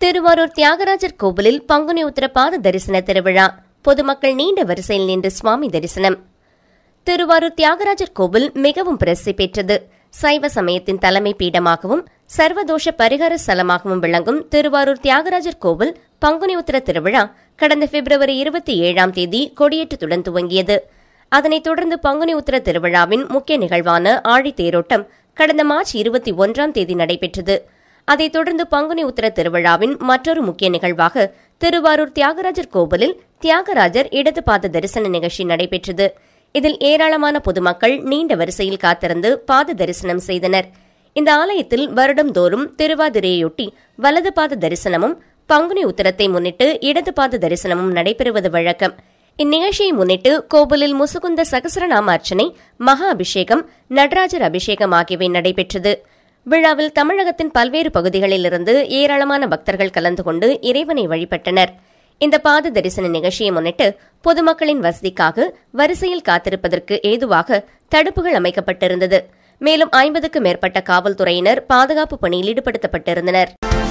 திருவாரூர் தியாகராஜர் கோவிலில் பங்குனி உத்திர பாத தரிசன திருவிழா பொதுமக்கள் நீண்ட வரிசையில் நின்று சுவாமி தரிசனம் திருவாரூர் தியாகராஜர் கோவில் மிகவும் பிரசித்தி பெற்றது சைவ சமயத்தின் தலைமை பீடமாகவும் சர்வதோஷ பரிகார ஸ்தலமாகவும் விளங்கும் திருவாரூர் தியாகராஜர் கோவில் பங்குனி உத்திர திருவிழா கடந்த பிப்ரவரி இருபத்தி ஏழாம் தேதி கொடியேற்றத்துடன் துவங்கியது அதனைத் தொடர்ந்து பங்குனி உத்திர திருவிழாவின் முக்கிய நிகழ்வான ஆழி தேரோட்டம் கடந்த மார்ச் இருபத்தி ஒன்றாம் தேதி நடைபெற்றது அதைத் தொடர்ந்து பங்குனி உத்திர திருவிழாவின் மற்றொரு முக்கிய நிகழ்வாக திருவாரூர் தியாகராஜர் கோவிலில் தியாகராஜர் இடது பாத தரிசன நிகழ்ச்சி நடைபெற்றது இதில் ஏராளமான பொதுமக்கள் நீண்ட வரிசையில் காத்திருந்து பாத தரிசனம் செய்தனர் இந்த ஆலயத்தில் வருடம்தோறும் திருவாதிரையொட்டி வலது பாத தரிசனமும் பங்குனி உத்திரத்தை முன்னிட்டு இடது பாத தரிசனமும் நடைபெறுவது வழக்கம் இந்நிகழ்ச்சியை முன்னிட்டு கோவிலில் முசுகுந்த சகசரநாம அர்ச்சனை மகா அபிஷேகம் நடராஜர் அபிஷேகம் ஆகியவை நடைபெற்றது விழாவில் தமிழகத்தின் பல்வேறு பகுதிகளிலிருந்து ஏராளமான பக்தர்கள் கலந்து கொண்டு இறைவனை வழிபட்டனர் இந்த பாத தரிசன நிகழ்ச்சியை முன்னிட்டு பொதுமக்களின் வசதிக்காக வரிசையில் காத்திருப்பதற்கு ஏதுவாக தடுப்புகள் அமைக்கப்பட்டிருந்தது மேலும் ஐம்பதுக்கும் மேற்பட்ட காவல்துறையினர் பாதுகாப்பு பணியில் ஈடுபடுத்தப்பட்டிருந்தனர்